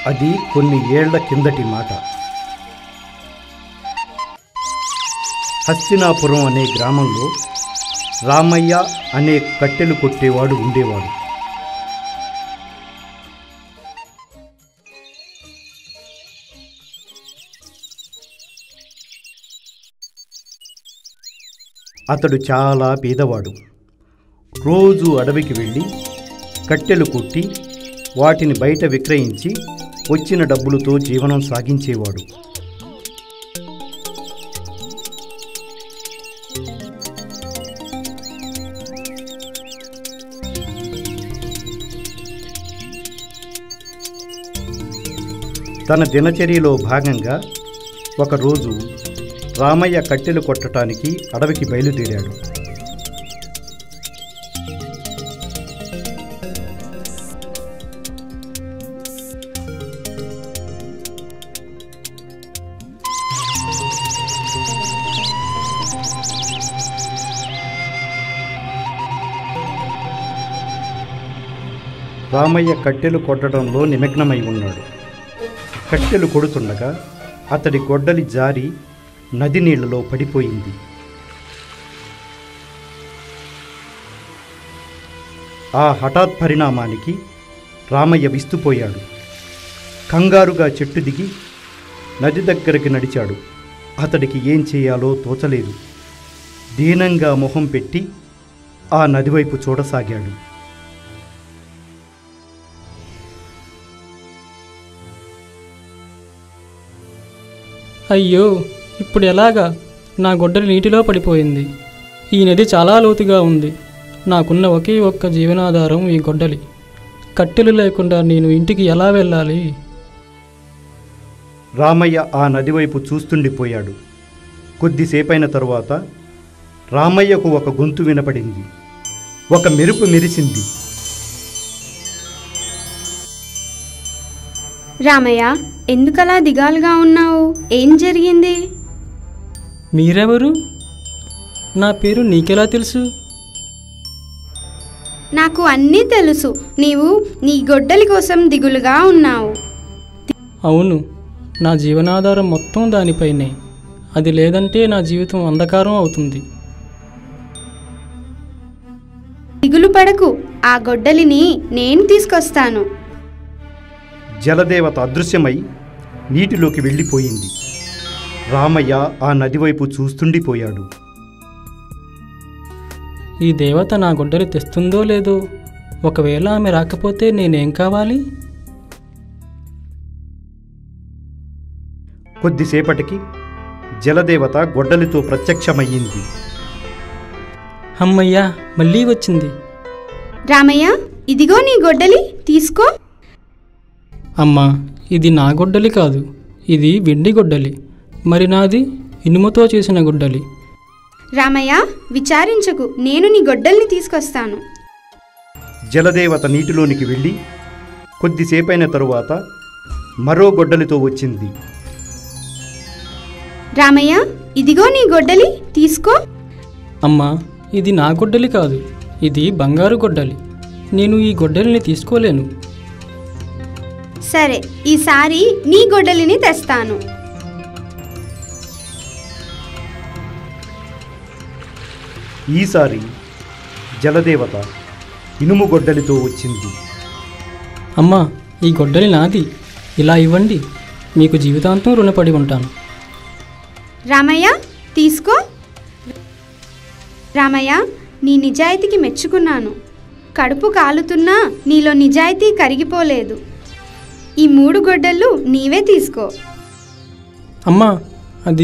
అది కొన్ని ఏళ్ల కిందటి మాట హస్తినాపురం అనే గ్రామంలో రామయ్య అనే కట్టెలు కొట్టేవాడు ఉండేవాడు అతడు చాలా పేదవాడు రోజు అడవికి వెళ్ళి కట్టెలు కొట్టి వాటిని బయట విక్రయించి వచ్చిన డబ్బులతో జీవనం సాగించేవాడు తన దినచర్యలో భాగంగా ఒకరోజు రామయ్య కట్టెలు కొట్టడానికి అడవికి బయలుదేరాడు రామయ్య కట్టెలు కొట్టడంలో నిమగ్నమై ఉన్నాడు కట్టెలు కొడుతుండగా అతడి గొడ్డలి జారి నది నీళ్లలో పడిపోయింది ఆ హఠాత్ పరిణామానికి రామయ్య విస్తుపోయాడు కంగారుగా చెట్టు దిగి నది దగ్గరికి నడిచాడు అతడికి ఏం చేయాలో తోచలేదు దీనంగా మొహం పెట్టి ఆ నదివైపు చూడసాగాడు అయ్యో ఇప్పుడు ఎలాగా నా గొడ్డలి నీటిలో పడిపోయింది ఈ నది చాలా లోతుగా ఉంది నాకున్న ఒకే ఒక్క జీవనాధారం ఈ గొడ్డలి కట్టెలు లేకుండా నేను ఇంటికి ఎలా వెళ్ళాలి రామయ్య ఆ నది వైపు చూస్తుండిపోయాడు కొద్దిసేపైన తరువాత రామయ్యకు ఒక గొంతు వినపడింది ఒక మెరుపు మెరిసింది రామయ్య ఎందుకలా దిగాలుగా ఉన్నావు ఏం జరిగింది మీరెవరు నా పేరు నీకెలా తెలుసు నాకు అన్నీ తెలుసు నీవు నీ గొడ్డలి కోసం దిగులుగా ఉన్నావు అవును నా జీవనాధారం మొత్తం దానిపైనే అది లేదంటే నా జీవితం అంధకారం అవుతుంది దిగులు పడకు ఆ గొడ్డలిని నేను తీసుకొస్తాను జలదేవత అదృశ్యమై నీటిలోకి వెళ్ళిపోయింది రామయ్య ఆ నది వైపు చూస్తుండిపోయాడు ఈ దేవత నా గొడ్డలి తెస్తుందో లేదో ఒకవేళ ఆమె రాకపోతే నేనేం కావాలి కొద్దిసేపటికి జలదేవత గొడ్డలితో ప్రత్యక్షమయ్యింది అమ్మయ్యా మళ్ళీ వచ్చింది రామయ్య ఇదిగో నీ గొడ్డలి తీసుకో అమ్మా ఇది నా గొడ్డలి కాదు ఇది వెండి గొడ్డలి మరి నాది ఇనుముతో చేసిన గొడ్డలి రామయ్య విచారించకు నేను నీ గొడ్డల్ని తీసుకొస్తాను జలదేవత నీటిలోనికి వెళ్ళి కొద్దిసేపైన తరువాత మరో గొడ్డలితో వచ్చింది రామయ్య ఇదిగో నీ గొడ్డలి తీసుకో అమ్మా ఇది నా గొడ్డలి కాదు ఇది బంగారు గొడ్డలి నేను ఈ గొడ్డలిని తీసుకోలేను సరే ఈసారి నీ గొడ్డలిని తెస్తాను ఈసారి జలదేవత ఇనుము గొడ్డలితో వచ్చింది అమ్మా ఈ గొడ్డలి నాది ఇలా ఇవ్వండి మీకు జీవితాంతం రుణపడి ఉంటాను రామయ్య తీసుకో రామయ్య నీ నిజాయితీకి మెచ్చుకున్నాను కడుపు కాలుతున్నా నీలో నిజాయితీ కరిగిపోలేదు ఈ మూడు గొడ్డళ్ళు నీవే తీసుకో అమ్మా అది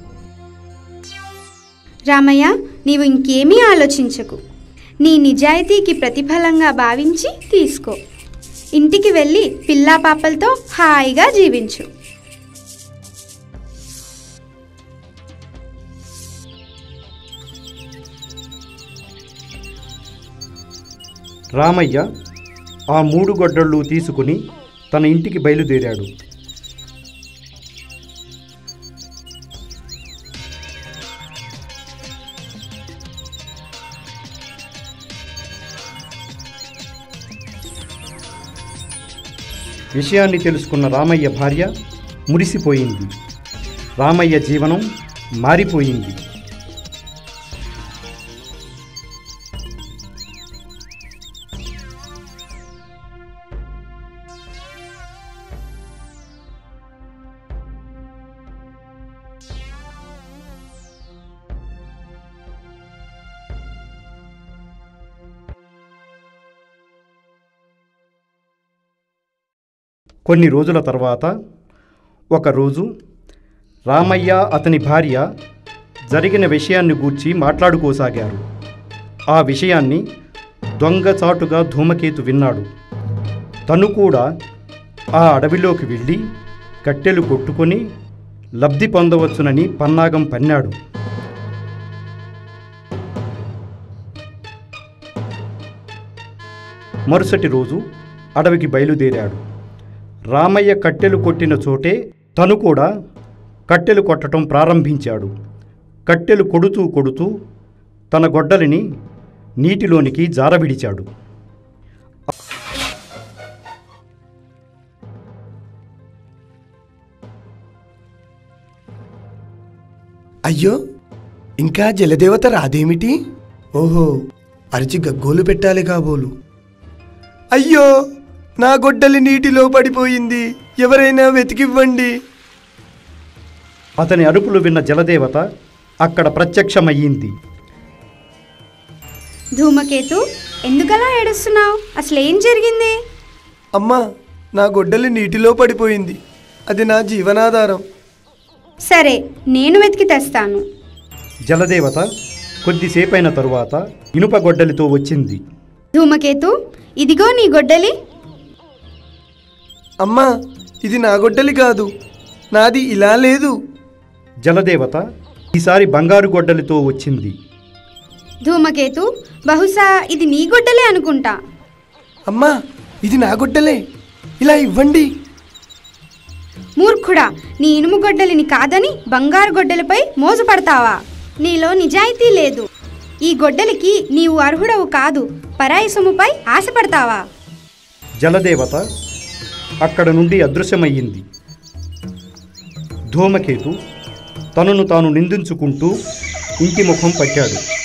రామయ్య నీవు ఇంకేమీ ఆలోచించకు నీ నిజాయితీకి ప్రతిఫలంగా భావించి తీసుకో ఇంటికి వెళ్ళి పిల్లా పాపలతో హాయిగా జీవించు రామయ్య ఆ మూడు గొడ్డళ్ళు తీసుకుని తన ఇంటికి బయలుదేరాడు విషయాన్ని తెలుసుకున్న రామయ్య భార్య మురిసిపోయింది రామయ్య జీవనం మారిపోయింది కొన్ని రోజుల తర్వాత ఒకరోజు రామయ్య అతని భార్య జరిగిన విషయాన్ని గూర్చి మాట్లాడుకోసాగారు ఆ విషయాన్ని దొంగచాటుగా ధూమకేతు విన్నాడు తను కూడా ఆ అడవిలోకి వెళ్ళి కట్టెలు కొట్టుకొని లబ్ధి పొందవచ్చునని పన్నాగం పన్నాడు మరుసటి రోజు అడవికి బయలుదేరాడు రామయ్య కట్టెలు కొట్టిన చోటే తను కూడా కట్టెలు కొట్టడం ప్రారంభించాడు కట్టెలు కొడుతూ కొడుతూ తన గొడ్డలిని నీటిలోనికి జారవిడిచాడు అయ్యో ఇంకా జలదేవత రాదేమిటి ఓహో అరిచి గగ్గోలు పెట్టాలి కాబోలు అయ్యో నా గొడ్డలి నీటిలో పడిపోయింది ఎవరైనా వెతికివ్వండి అతని అరుపులు విన్న జలదేవత అక్కడ ప్రత్యక్షమయ్యింది ధూమకేతు ఎందుకలా ఏడుస్తున్నావు అసలు ఏం జరిగింది అమ్మా నా గొడ్డలి నీటిలో పడిపోయింది అది నా జీవనాధారం సరే నేను వెతికి తెస్తాను జలదేవత కొద్దిసేపైన తరువాత ఇనుప గొడ్డలితో వచ్చింది ధూమకేతు ఇదిగో నీ గొడ్డలి అమ్మా ఇది నా గొడ్డలి కాదు నాది ఇలా లేదు జలదేవత ఈసారి బంగారు గొడ్డలితో వచ్చింది ధూమకేతు బహుశా ఇది నీ గొడ్డలే అనుకుంటా అమ్మా ఇది నా గొడ్డలే ఇలా ఇవ్వండి మూర్ఖుడా నీ ఇనుము గొడ్డలిని కాదని బంగారు గొడ్డలిపై మోజుపడతావా నీలో నిజాయితీ లేదు ఈ గొడ్డలికి నీవు అర్హుడవు కాదు పరాయి సొమ్ముపై ఆశపడతావా జలదేవత అక్కడ నుండి అదృశ్యమయ్యింది ధూమకేతు తనను తాను నిందించుకుంటూ ఇంటి ముఖం పట్టాడు